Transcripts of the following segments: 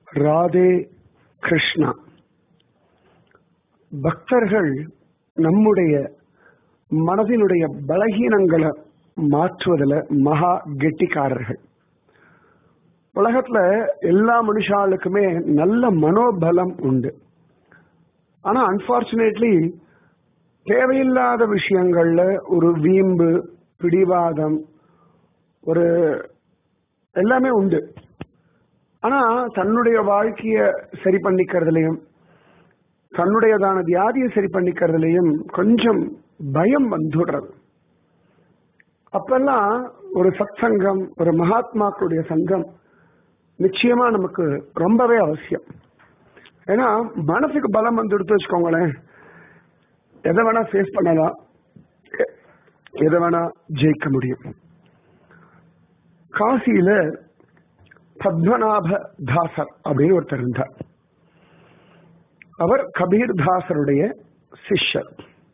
ராதே கிருஷ்ணா பக்தர்கள் நம்முடைய மனதினுடைய பலகீனங்களை மாற்றுவதில் மகா கெட்டிக்காரர்கள் உலகத்துல எல்லா மனுஷாளுக்குமே நல்ல மனோபலம் உண்டு ஆனா அன்பார்ச்சுனேட்லி தேவையில்லாத விஷயங்கள்ல ஒரு வீம்பு பிடிவாதம் ஒரு எல்லாமே உண்டு ஆனா தன்னுடைய வாழ்க்கைய சரி பண்ணிக்கிறதுலையும் தன்னுடையதான வியாதியை சரி பண்ணிக்கிறதுலையும் கொஞ்சம் பயம் வந்துடுறது அப்பெல்லாம் ஒரு சத் சங்கம் ஒரு மகாத்மாக்களுடைய சங்கம் நிச்சயமா நமக்கு ரொம்பவே அவசியம் ஏன்னா மனசுக்கு பலம் வந்து எடுத்து வச்சுக்கோங்களேன் எதை வேணா ஃபேஸ் பண்ணலாம் எதை வேணா ஜெயிக்க முடியும் காசியில பத்மநாப தாசர் அப்படின்னு ஒருத்தர் இருந்தார் அவர் கபீர் தாசருடைய சிஷ்யர்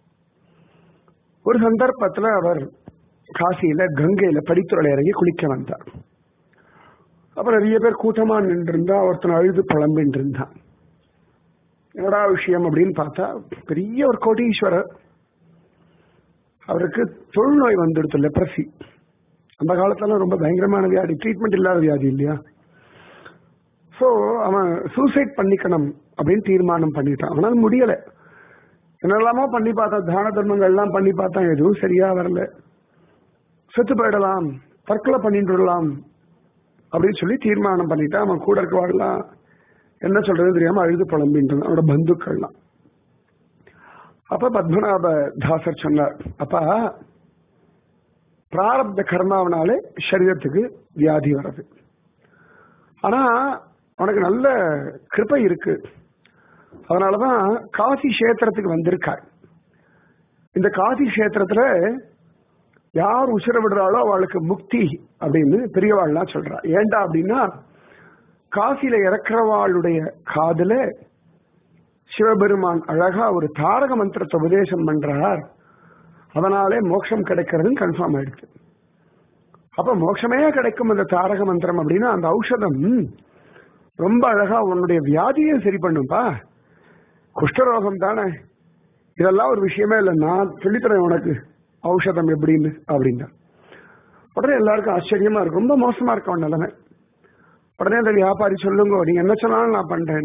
ஒரு சந்தர்ப்பத்தில் அவர் காசியில கங்கையில படித்துறை இறங்கி குளிக்க வந்தார் அப்ப நிறைய பேர் கூட்டமா நின்றுருந்தா ஒருத்தன் அழுது புலம்பின்னு இருந்தான் என்னடா விஷயம் அப்படின்னு பார்த்தா பெரிய ஒரு கோடீஸ்வரர் அவருக்கு தொழுநோய் வந்துடுத்து லெப்ரசி அந்த காலத்துல ரொம்ப பயங்கரமான வியாதி ட்ரீட்மெண்ட் இல்லாத வியாதி இல்லையா ஸோ அவன் சூசைட் பண்ணிக்கணும் அப்படின்னு தீர்மானம் பண்ணிட்டான் அவனால் முடியல என்னெல்லாமோ பண்ணி பார்த்தா தான தர்மங்கள்லாம் பண்ணி பார்த்தா எதுவும் சரியா வரல செத்து போயிடலாம் தற்கொலை பண்ணிட்டு விடலாம் அப்படின்னு சொல்லி தீர்மானம் பண்ணிட்டா அவன் கூட இருக்கவாடலாம் என்ன சொல்றது தெரியாம அழுது புலம்பின்ட்டு அவனோட பந்துக்கள்லாம் அப்ப பத்மநாப தாசர் சொன்னார் அப்பா பிராரப்த கர்மாவனாலே சரீரத்துக்கு வியாதி வர்றது ஆனா உனக்கு நல்ல கிருப்பை இருக்கு அதனாலதான் காசி கஷேத்திரத்துக்கு வந்திருக்கார் இந்த காசி கஷேத்திரத்துல யார் உசிர விடுறாளோ அவளுக்கு முக்தி அப்படின்னு பெரியவாள்லாம் சொல்றா ஏண்டா அப்படின்னா காசியில இறக்குறவாளுடைய காதுல சிவபெருமான் அழகா ஒரு தாரக மந்திரத்தை உபதேசம் பண்றார் அதனாலே மோட்சம் கிடைக்கிறதுன்னு கன்ஃபார்ம் ஆயிடுச்சு அப்ப மோட்சமே கிடைக்கும் அந்த தாரக மந்திரம் அப்படின்னா அந்த ஔஷதம் ரொம்ப அழகா உன்னுடைய வியாதியை சரி பண்ணும்பா குஷ்டரோகம் தானே இதெல்லாம் ஒரு விஷயமே இல்லை நான் சொல்லித்தரேன் உனக்கு ஔஷதம் எப்படின்னு அப்படின்னா உடனே எல்லாருக்கும் ஆச்சரியமா இருக்கும் ரொம்ப மோசமா இருக்கும் நிலைமை உடனே அந்த வியாபாரி சொல்லுங்க நீங்க என்ன சொன்னாலும் நான் பண்றேன்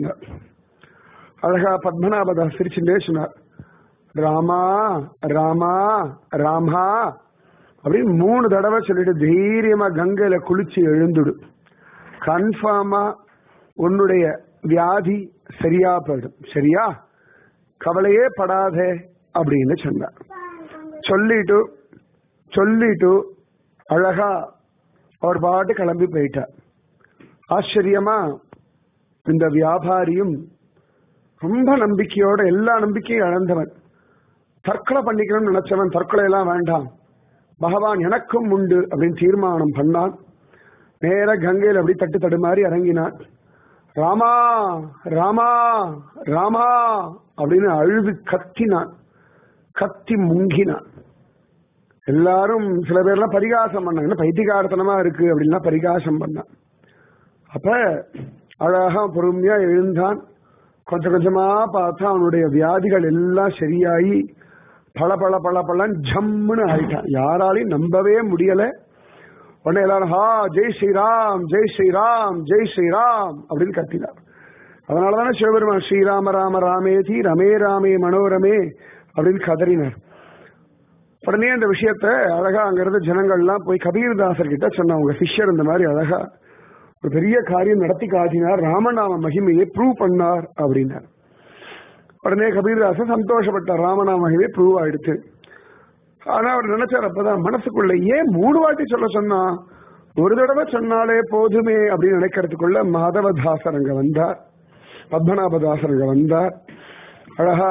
அழகா பத்மநாபதாஸ் சிரிச்சுட்டே சொன்னார் ராமா ராமா ராமா அப்படின்னு மூணு தடவை சொல்லிட்டு தைரியமா கங்கையில குளிச்சு எழுந்துடு கன்ஃபார்மா உன்னுடைய வியாதி சரியா போயிடும் சரியா கவலையே படாதே அப்படின்னு சொன்னார் சொல்லிட்டு சொல்லிட்டு அழகா அவர் பாட்டு கிளம்பி போயிட்டார் ஆச்சரியமா இந்த வியாபாரியும் ரொம்ப நம்பிக்கையோட எல்லா நம்பிக்கையும் இழந்தவன் தற்கொலை பண்ணிக்கணும்னு நினைச்சவன் தற்கொலை எல்லாம் வேண்டாம் பகவான் எனக்கும் உண்டு அப்படின்னு தீர்மானம் பண்ணான் நேர கங்கையில் அப்படி தட்டு தடுமாறி இறங்கினான் ராமா ராமா ராமா அப்படின்னு அழுது கத்தினான் கத்தி முங்கினான் எல்லாரும் சில பேர்லாம் பரிகாசம் பண்ணாங்க என்ன பைத்தியகாரத்தனமா இருக்கு அப்படின்லாம் பரிகாசம் பண்ணான் அப்ப அழகா பொறுமையா எழுந்தான் கொஞ்சம் கொஞ்சமா பார்த்தா அவனுடைய வியாதிகள் எல்லாம் சரியாயி பல பல பல பலன் ஜம்முன்னு ஆயிட்டான் யாராலையும் நம்பவே முடியல உடனே எல்லாரும் ஹா ஜெய் ஸ்ரீராம் ஜெய் ஸ்ரீராம் ஜெய் ஸ்ரீராம் அப்படின்னு கத்தினார் அதனாலதானே சிவபெருமான் ஸ்ரீராம ராம ராமேதி ரமே ராமே மனோரமே அப்படின்னு கதறினார் உடனே அந்த விஷயத்த அழகா அங்கிருந்து ஜனங்கள்லாம் போய் கபீர்தாசர் கிட்ட சொன்னாங்க சிஷ்யர் இந்த மாதிரி அழகா ஒரு பெரிய காரியம் நடத்தி காட்டினார் ராமநாம மகிமையை ப்ரூவ் பண்ணார் அப்படின்னார் உடனே கபீர்தாசன் சந்தோஷப்பட்டார் ராமநாம மகிமை ப்ரூவ் ஆயிடுச்சு ஆனா அவர் நினைச்சார் அப்பதான் மனசுக்குள்ள ஏன் மூணு வாட்டி சொல்ல சொன்னா ஒரு தடவை சொன்னாலே போதுமே அப்படின்னு நினைக்கிறதுக்குள்ள மாதவதாசர் அங்க வந்தார் பத்மநாபதாசர் அங்க வந்தார் அழகா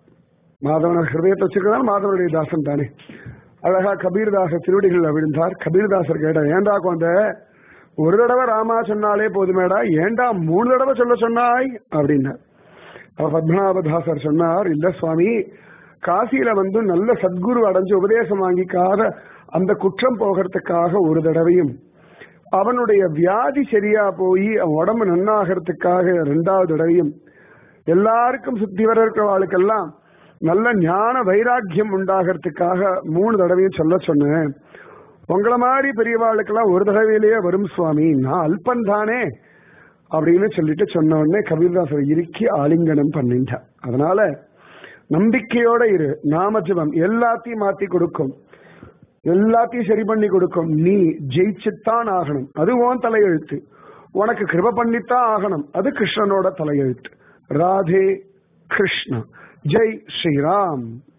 மாதவன ஹிருதயத்தை வச்சிருக்கனால மாதவனுடைய தாசன் தானே அழகா கபீர்தாசர் திருவடிகள் விழுந்தார் கபீர்தாசர் கேட்டார் ஏண்டா குழந்த ஒரு தடவை ராமா சொன்னாலே போதுமேடா ஏண்டா மூணு தடவை சொல்ல சொன்னாய் அப்படின்னார் அப்ப பத்மநாபதாசர் சொன்னார் இல்ல சுவாமி காசியில வந்து நல்ல சத்குரு அடைஞ்சு உபதேசம் வாங்கிக்காத அந்த குற்றம் போகிறதுக்காக ஒரு தடவையும் அவனுடைய வியாதி சரியா போய் அவன் உடம்பு நன்னாகிறதுக்காக ரெண்டாவது தடவையும் எல்லாருக்கும் சுத்தி வர இருக்கிறவாளுக்கெல்லாம் நல்ல ஞான வைராக்கியம் உண்டாகிறதுக்காக மூணு தடவையும் சொல்ல சொன்னேன் உங்களை மாதிரி பெரியவாளுக்கெல்லாம் ஒரு தடவையிலேயே வரும் சுவாமி நான் அல்பன் தானே அப்படின்னு சொல்லிட்டு சொன்ன உடனே கபீர்தாசர் இறுக்கி ஆலிங்கனம் பண்ணிட்டார் அதனால நம்பிக்கையோட இரு நாமஜபம் எல்லாத்தையும் மாத்தி கொடுக்கும் எல்லாத்தையும் சரி பண்ணி கொடுக்கும் நீ ஜெயிச்சுத்தான் ஆகணும் அது உன் தலையெழுத்து உனக்கு கிருப பண்ணித்தான் ஆகணும் அது கிருஷ்ணனோட தலையெழுத்து ராதே கிருஷ்ணா ஜெய் ஸ்ரீராம்